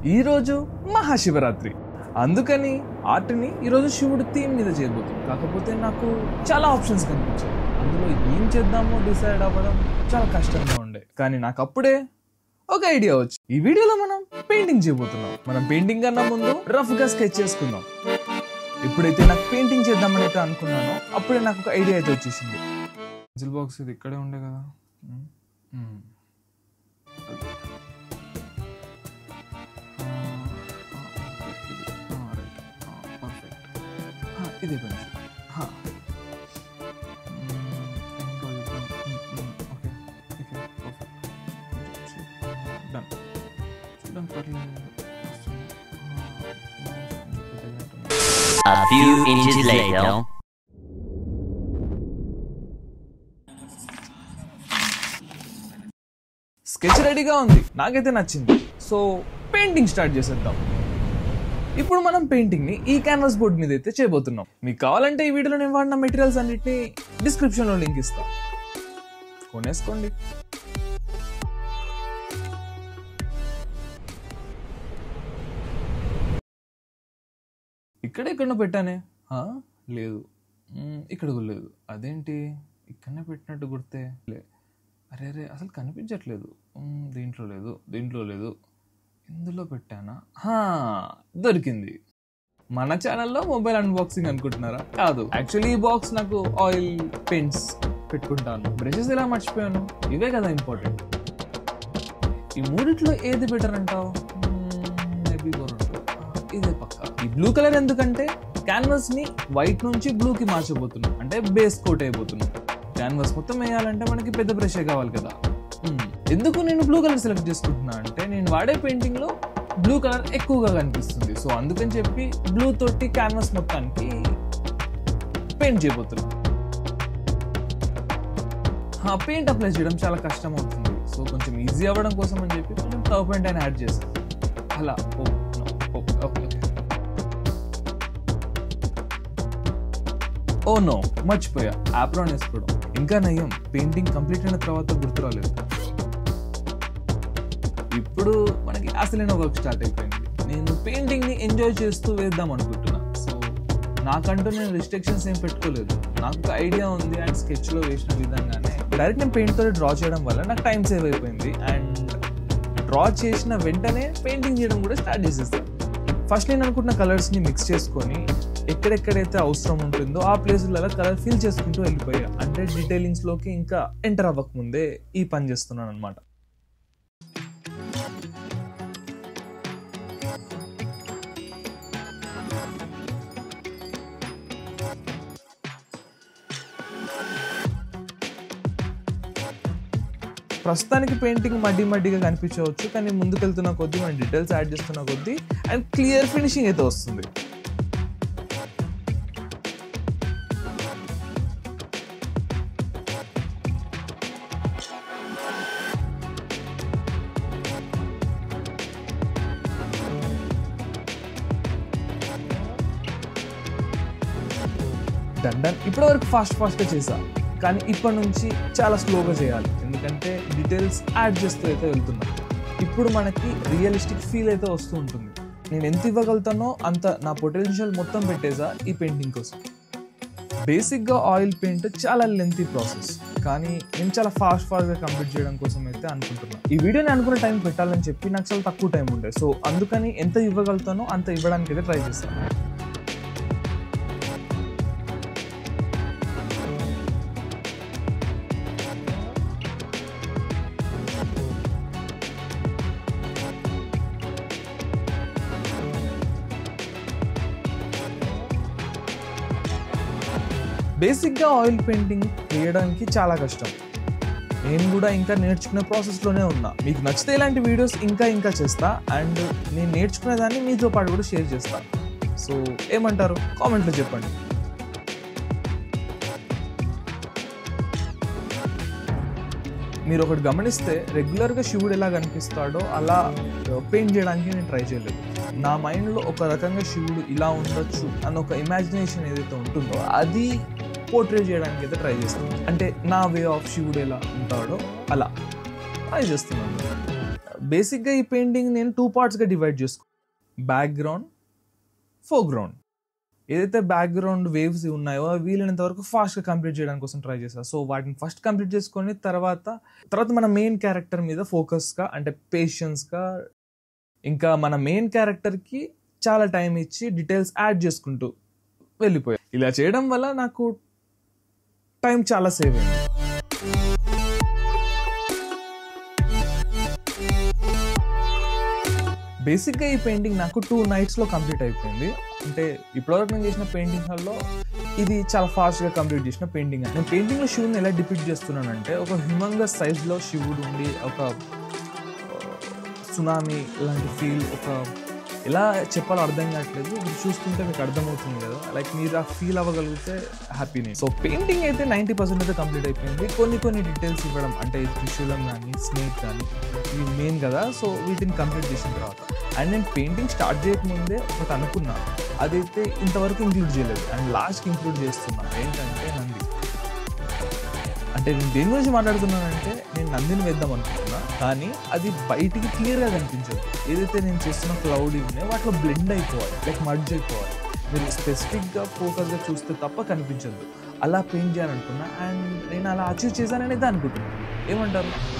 ఈరోజు మహాశివరాత్రి అందుకని ఆర్ట్ని ఈరోజు శివుడు థీమ్ మీద చేయబోతుంది కాకపోతే నాకు చాలా ఆప్షన్స్ కనిపించాయి అందులో ఏం చేద్దామో డిసైడ్ అవ్వడం చాలా కష్టంగా ఉండే కానీ నాకు అప్పుడే ఒక ఐడియా వచ్చి ఈ వీడియోలో మనం పెయింటింగ్ చేయబోతున్నాం మనం పెయింటింగ్ కన్నా ముందు రఫ్ గా స్కెచ్ చేసుకుందాం ఎప్పుడైతే నాకు పెయింటింగ్ చేద్దామని అయితే అనుకున్నానో అప్పుడే నాకు ఒక ఐడియా అయితే వచ్చేసింది పెన్సిల్ బాక్స్ ఇది ఇక్కడే ఉండే కదా మ్మ్. మ్మ్. అది. ఆ, ఆ, ఓకే, ఇది. ఆ, రైట్. ఆ, పర్ఫెక్ట్. ఆ, ఇదే పెన్సిల్ ఆ. మ్మ్, ఇంకా ఇది. మ్మ్, మ్మ్, okay okay perfect done done పర్లేదు వస్తుంది. ఆ, మౌస్ కొంచెం పెద్దగా ఉంటుంది. A few inches later. Sketch రెడీగా ఉంది నాకైతే నచ్చింది సో పెయింటింగ్ స్టార్ట్ చేసేద్దాం ఇప్పుడు మనం పెయింటింగ్ ని ఈ క్యాన్వాస్ బోర్డ్ మీద అయితే చేయబోతున్నాం మీకు కావాలంటే ఈ వీడియోలో నేను వాడిన మెటీరియల్స్ అన్నిటిని డిస్క్రిప్షన్ లో లింక్ ఇస్తా కొనేసుకోండి ఇక్కడ ఎక్కడో పెట్టానే ఆ? లేదు మ్మ్, ఇక్కడ కూడా లేదు అదేంటి ఇక్కడనే పెట్టినట్టు గుర్తే లే అరే అరే అసలు కనిపించట్లేదు మ్మ్, దీంట్లో లేదు దీంట్లో లేదు ఇందులో పెట్టానా హా, దొరికింది మన ఛానల్లో మొబైల్ అన్బాక్సింగ్ అనుకుంటున్నారా కాదు యాక్చువల్లీ ఈ బాక్స్ నాకు ఆయిల్ పెయింట్స్ పెట్టుకుంటాను బ్రషెస్ ఎలా మర్చిపోయాను ఇవే కదా ఇంపార్టెంట్ ఈ మూడిట్లో ఏది బెటర్ అంటావు మేబీ ఇదే పక్క ఈ బ్లూ కలర్ ఎందుకంటే క్యాన్వాస్ ని వైట్ నుంచి బ్లూ కి మార్చబోతున్నాం అంటే బేస్ కోట్ అయిపోతున్నాం క్యాన్వాస్ మొత్తం వేయాలంటే మనకి పెద్ద బ్రషే కావాలి కదా Hmm. ఎందుకు నేను బ్లూ కలర్ సెలెక్ట్ చేసుకుంటున్నా అంటే నేను వాడే పెయింటింగ్ లో బ్లూ కలర్ ఎక్కువగా కనిపిస్తుంది సో అందుకని చెప్పి బ్లూ తోటి క్యాన్వాస్ మొత్తానికి పెయింట్ చేయబోతున్నా ఆ పెయింట్ అప్లై చేయడం చాలా కష్టం అవుతుంది సో కొంచెం ఈజీ అవ్వడం కోసం అని చెప్పి కొంచెం టవ్ పెయింట్ అని యాడ్ చేస్తాను అలా oh no, oh okay okay oh no మర్చిపోయా యాప్లో వేసుకోవడం ఇంకా నయ్యం పెయింటింగ్ కంప్లీట్ అయిన తర్వాత గుర్తు రాలేదు ఇప్పుడు మనకి అసలైన వర్క్ స్టార్ట్ అయిపోయింది నేను పెయింటింగ్ ని ఎంజాయ్ చేస్తూ వేద్దాం అనుకుంటున్నా సో నాకంటూ నేను రిస్ట్రిక్షన్స్ ఏం పెట్టుకోలేదు నాకు ఒక ఐడియా ఉంది అండ్ స్కెచ్ లో వేసిన విధంగానే డైరెక్ట్ నేను పెయింట్ తో డ్రా చేయడం వల్ల నాకు టైం సేవ్ అయిపోయింది అండ్ డ్రా చేసిన వెంటనే పెయింటింగ్ చేయడం కూడా స్టార్ట్ చేసేస్తాను ఫస్ట్ నేను అనుకుంటున్న కలర్స్ ని మిక్స్ చేసుకొని ఎక్కడెక్కడైతే అవసరం ఉంటుందో ఆ ప్లేసులలో కలర్ ఫిల్ చేసుకుంటూ వెళ్ళిపోయా అంటే డీటెయిలింగ్స్ లోకి ఇంకా ఎంటర్ అవ్వక ముందే ఈ పని చేస్తున్నాను అనమాట ప్రస్తుతానికి పెయింటింగ్ మడ్డి మడ్డిగా కనిపించవచ్చు కానీ ముందుకెళ్తున్న కొద్దీ మనం డీటెయిల్స్ యాడ్ చేస్తున్న కొద్దీ అండ్ క్లియర్ ఫినిషింగ్ అయితే వస్తుంది డన్ డన్ ఇప్పటి వరకు ఫాస్ట్ ఫాస్ట్గా చేసా కానీ ఇప్పటి నుంచి చాలా స్లోగా చేయాలి ఎందుకంటే డీటెయిల్స్ యాడ్ చేస్తూ అయితే వెళ్తున్నా ఇప్పుడు మనకి రియలిస్టిక్ ఫీల్ అయితే వస్తూ ఉంటుంది నేను ఎంత ఇవ్వగలుగుతానో అంత నా పొటెన్షియల్ మొత్తం పెట్టేసా ఈ పెయింటింగ్ కోసం బేసిక్గా ఆయిల్ పెయింట్ చాలా లెంతీ ప్రాసెస్ కానీ నేను చాలా ఫాస్ట్ ఫాస్ట్గా కంప్లీట్ చేయడం కోసం అయితే అనుకుంటున్నాను ఈ వీడియో నేను అనుకున్న టైం పెట్టాలని చెప్పి నాకు చాలా తక్కువ టైం ఉండే సో అందుకని ఎంత ఇవ్వగలుగుతానో అంత ఇవ్వడానికి అయితే ట్రై చేస్తాను బేసిక్గా ఆయిల్ పెయింటింగ్ వేయడానికి చాలా కష్టం నేను కూడా ఇంకా నేర్చుకునే ప్రాసెస్లోనే ఉన్నా మీకు నచ్చితే ఇలాంటి వీడియోస్ ఇంకా ఇంకా చేస్తా అండ్ నేను నేర్చుకునే దాన్ని మీతో పాటు కూడా షేర్ చేస్తా సో ఏమంటారు కామెంట్లో చెప్పండి మీరు ఒకటి గమనిస్తే రెగ్యులర్గా శివుడు ఎలా కనిపిస్తాడో అలా పెయింట్ చేయడానికి నేను ట్రై చేయలేదు నా మైండ్లో ఒక రకంగా శివుడు ఇలా ఉండొచ్చు అన్న ఒక ఇమాజినేషన్ ఏదైతే ఉంటుందో అది పోర్ట్రేట్ చేయడానికి అయితే ట్రై చేస్తాను అంటే నా వే ఆఫ్ శివుడు ఎలా ఉంటాడో అలా ట్రై చేస్తున్నాను బేసిక్గా ఈ పెయింటింగ్ నేను టూ పార్ట్స్గా డివైడ్ చేసుకో బ్యాక్గ్రౌండ్ ఫోర్గ్రౌండ్ ఏదైతే బ్యాక్గ్రౌండ్ వేవ్స్ ఉన్నాయో అవి వీలైనంత వరకు ఫాస్ట్గా కంప్లీట్ చేయడానికి కోసం ట్రై చేస్తాను సో వాటిని ఫస్ట్ కంప్లీట్ చేసుకొని తర్వాత తర్వాత మన మెయిన్ క్యారెక్టర్ మీద ఫోకస్గా అంటే పేషెన్స్గా ఇంకా మన మెయిన్ క్యారెక్టర్కి చాలా టైం ఇచ్చి డీటెయిల్స్ యాడ్ చేసుకుంటూ వెళ్ళిపోయాయి ఇలా చేయడం వల్ల నాకు టైం చాలా సేవ్ అయింది బేసిక్గా ఈ పెయింటింగ్ నాకు టూ నైట్స్లో కంప్లీట్ అయిపోయింది అంటే ఇప్పటివరకు నేను చేసిన పెయింటింగ్లలో ఇది చాలా ఫాస్ట్గా కంప్లీట్ చేసిన పెయింటింగ్ నేను పెయింటింగ్లో శివుని ఎలా డిపిక్ట్ చేస్తున్నానంటే ఒక హ్యూమంగస్ సైజ్లో శివుడు ఉండి ఒక సునామీ లాంటి ఫీల్ ఒక ఎలా చెప్పాలో అర్థం కావట్లేదు ఇది చూస్తుంటే మీకు అర్థమవుతుంది కదా లైక్ మీరు ఆ ఫీల్ అవ్వగలిగితే హ్యాపీనే సో పెయింటింగ్ అయితే నైంటీ పర్సెంట్ అయితే కంప్లీట్ అయిపోయింది కొన్ని కొన్ని డీటెయిల్స్ ఇవ్వడం అంటే త్రిశూలం కానీ స్నేక్ కానీ ఇవి మెయిన్ కదా సో వీటిని కంప్లీట్ చేసిన తర్వాత అండ్ నేను పెయింటింగ్ స్టార్ట్ చేయకముందే ఒకటి అనుకున్నా అదైతే ఇంతవరకు ఇంక్లూడ్ చేయలేదు అండ్ లాస్ట్కి ఇంక్లూడ్ చేస్తున్నా ఏంటంటే నంది అంటే నేను దేని గురించి మాట్లాడుతున్నానంటే నేను నందిని వేద్దాం అనుకుంటున్నా కానీ అది బయటికి క్లియర్గా కనిపించదు ఏదైతే నేను చేస్తున్న క్లౌడ్ ఉన్నాయో వాటిలో బ్లెండ్ అయిపోవాలి లైక్ మర్జ్ అయిపోవాలి మీరు స్పెసిఫిక్గా ఫోకస్గా చూస్తే తప్ప కనిపించదు అలా పెయింట్ చేయాలనుకున్నా అండ్ నేను అలా అచీవ్ చేశాననేది అనుకుంటున్నాను ఏమంటారు